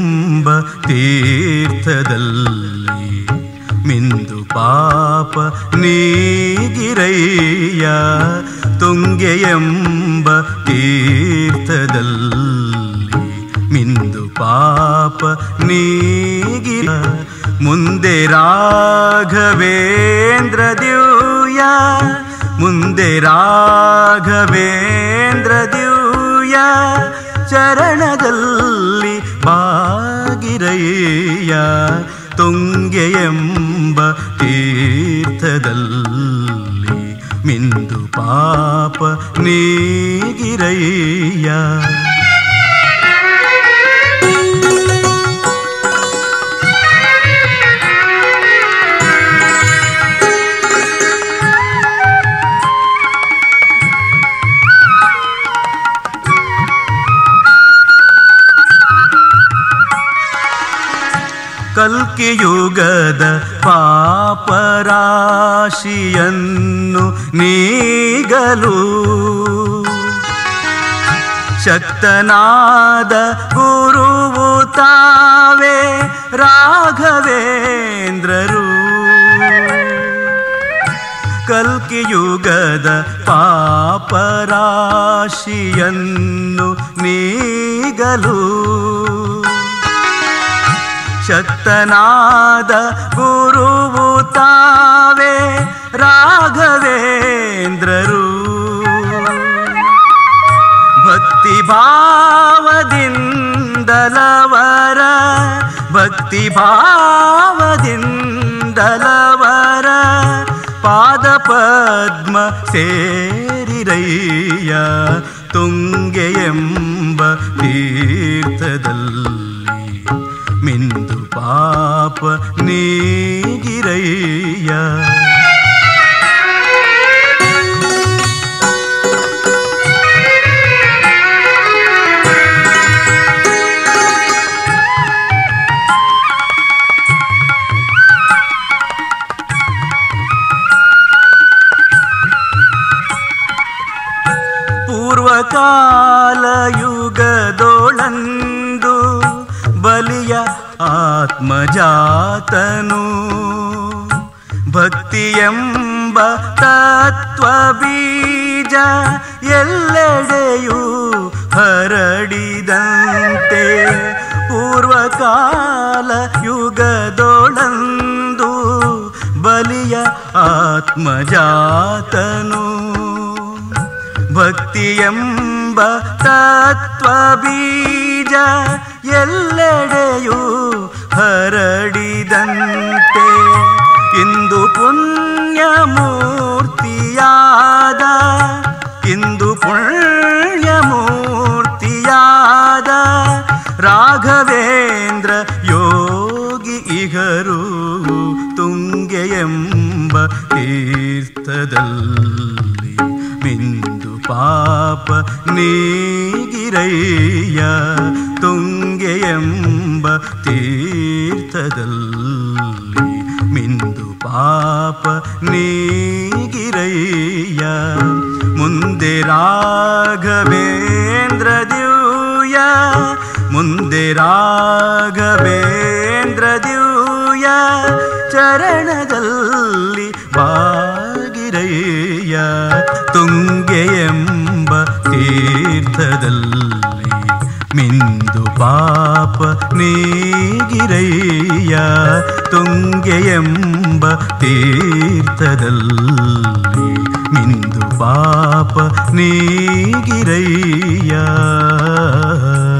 ತೀರ್ಥದಲ್ಲಿ ಮಿಂದು ಪಾಪ ನೀಗಿರಯ್ಯ ತುಂಗೆ ಎಂಬ ತೀರ್ಥದಲ್ಲಿ ಮಿಂದು ಪಾಪ ನೀಗಿರ ಮುಂದೆ ರಾಘವೇಂದ್ರ ದಿವ್ಯ ಮುಂದೆ ರಾಘವೇಂದ್ರ ದಿವ್ಯ ಚರಣದಲ್ಲಿ ಬಾಗಿರಯ್ಯ ತುಂಗೆ ಎಂಬ ತೀರ್ಥದಲ್ಲಿ ಮಿಂದು ಪಾಪ ನೀಗಿರಯ್ಯ ಕಲ್ಕಿಯುಗದ ಪಾಪರಾಶಿಯನ್ನು ನೀಗಲು ಶಕ್ತನಾದ ಗುರುವು ತಾವೇ ರಾಘವೇಂದ್ರರು ಕಲ್ಕಿಯುಗದ ಪಾಪರಾಶಿಯನ್ನು ನೀಗಲು ಶಕ್ತನಾದ ಗುರುವು ತಾವೇ ರಾಘವೇಂದ್ರರು ಭಕ್ತಿ ಭಾವದಿಂದಲವರ ಭಕ್ತಿ ಭಾವದಿಂದಲವರ ಪಾದ ಪದ್ಮ ಸೇರಿರಯ್ಯ ತುಂಗೆ ಎಂಬ ತೀರ್ಥದಲ್ಲಿ ಮಿಂದು ಪಾಪ ನೀಗಿರಯ್ಯ ಪೂರ್ವಕಾಲ ಯುಗದೊಳಂದು ಬಲಿಯ ಆತ್ಮಜಾತನು ಭಕ್ತಿ ಎಂಬ ತತ್ವ ಬೀಜ ಎಲ್ಲೆಡೆಯೂ ಹರಡಿದಂತೆ ಪೂರ್ವಕಾಲ ಯುಗದೊಳಂದು ಬಲಿಯ ಆತ್ಮಜಾತನು ಭಕ್ತಿ ಎಂಬ ತತ್ವ ಬೀಜ ಎಲ್ಲೆಡೆಯೂ ಹರಡಿದಂತೆ ಇಂದು ಪುಣ್ಯ ಮೂರ್ತಿಯಾದ ಇಂದು ಪುಣ್ಯ ಮೂರ್ತಿಯಾದ ರಾಘವೇಂದ್ರ ಯೋಗಿ ಇಗರು ತುಂಗೆ ಎಂಬ ತೀರ್ಥದಲ್ಲಿ ಮಿಂದು ಪಾಪ ನೀಗಿರಯ್ಯ ತುಂಗೆ ಎಂಬ ತೀರ್ಥದಲ್ಲಿ ಮಿಂದು ಪಾಪ ನೀಗಿರಯ್ಯ ಮುಂದೆ ರಾಘವೇಂದ್ರ ದಿವ್ಯ ಮುಂದೆ ರಾಘವೇಂದ್ರ ದಿವ್ಯ ಚರಣದಲ್ಲಿ ಬಾಗಿರಯ್ಯ ತುಂಗೆ ಎಂಬ ತೀರ್ಥದಲ್ಲಿ ಮಿಂದು ಪಾಪ ನೀಗಿರಯ್ಯ ತುಂಗೆ ಎಂಬ ತೀರ್ಥದಲ್ಲಿ ಮಿಂದು ಪಾಪ ನೀಗಿರಯ್ಯ